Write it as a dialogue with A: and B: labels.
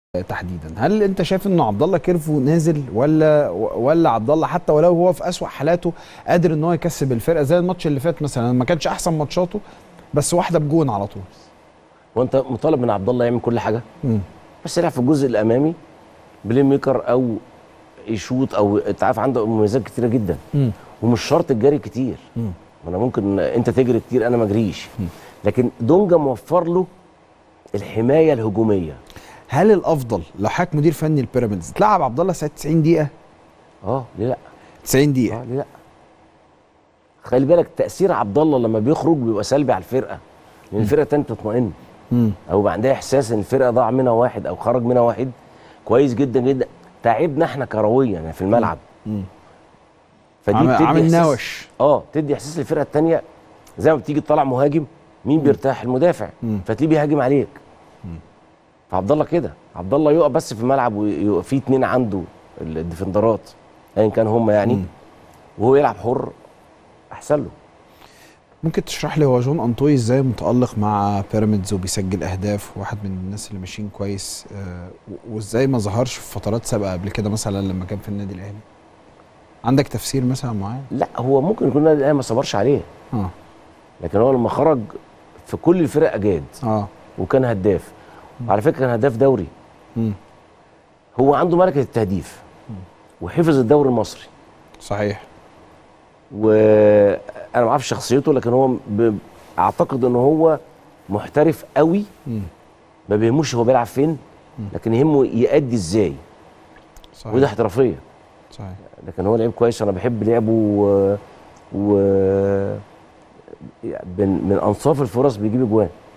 A: تحديدا هل انت شايف ان عبد الله كيرفو نازل ولا ولا عبد الله حتى ولو هو في اسوأ حالاته قادر ان هو يكسب الفرقه زي الماتش اللي فات مثلا ما كانش احسن ماتشاته بس واحده بجون على طول
B: وانت مطالب من عبد الله يعمل كل حاجه
A: مم.
B: بس يلعب في الجزء الامامي بلاي ميكر او يشوط او انت عارف عنده مميزات كتيره جدا
A: مم.
B: ومش شرط الجري كتير
A: مم.
B: ما انا ممكن انت تجري كتير انا ما اجريش لكن دونجا موفر له الحمايه الهجوميه
A: هل الافضل لو حضرتك مدير فني البيراميدز تلعب عبد الله ساعه 90 دقيقه
B: اه ليه لا
A: 90 دقيقه
B: اه ليه لا خلي بالك تاثير عبد الله لما بيخرج بيبقى سلبي على الفرقه لان الفرقه التانيه تطمئن
A: مم.
B: او يبقى عندها احساس ان الفرقه ضاع منها واحد او خرج منها واحد كويس جدا جدا تعبنا احنا كرويا يعني في الملعب
A: مم.
B: فدي
A: عامل
B: بتدي
A: عامل
B: إحساس-
A: نوش
B: اه تدي احساس للفرقه الثانيه زي ما بتيجي تطلع مهاجم مين بيرتاح المدافع
A: مم.
B: فتلاقيه بيهاجم عليك فعبد الله كده عبد الله يقف بس في الملعب ويبقى في اتنين عنده الديفندرات ايا كان هم يعني
A: مم.
B: وهو يلعب حر احسن له
A: ممكن تشرح لي هو جون انطوي ازاي متالق مع بيراميدز وبيسجل اهداف واحد من الناس اللي ماشيين كويس آه، و- وازاي ما ظهرش في فترات سابقه قبل كده مثلا لما كان في النادي الاهلي عندك تفسير مثلا معين
B: لا هو ممكن يكون النادي الاهلي ما صبرش عليه
A: اه
B: لكن هو لما خرج في كل الفرق اجاد
A: اه
B: وكان هداف على فكره كان هداف دوري
A: مم.
B: هو عنده ملكه التهديف وحفظ الدوري المصري
A: صحيح
B: وانا ما اعرفش شخصيته لكن هو ب... اعتقد ان هو محترف قوي
A: مم.
B: ما بيهموش هو بيلعب فين لكن يهمه يأدي ازاي
A: صحيح
B: وده احترافيه
A: صحيح
B: لكن هو لعيب كويس انا بحب لعبه و, و... من من انصاف الفرص بيجيب اجوان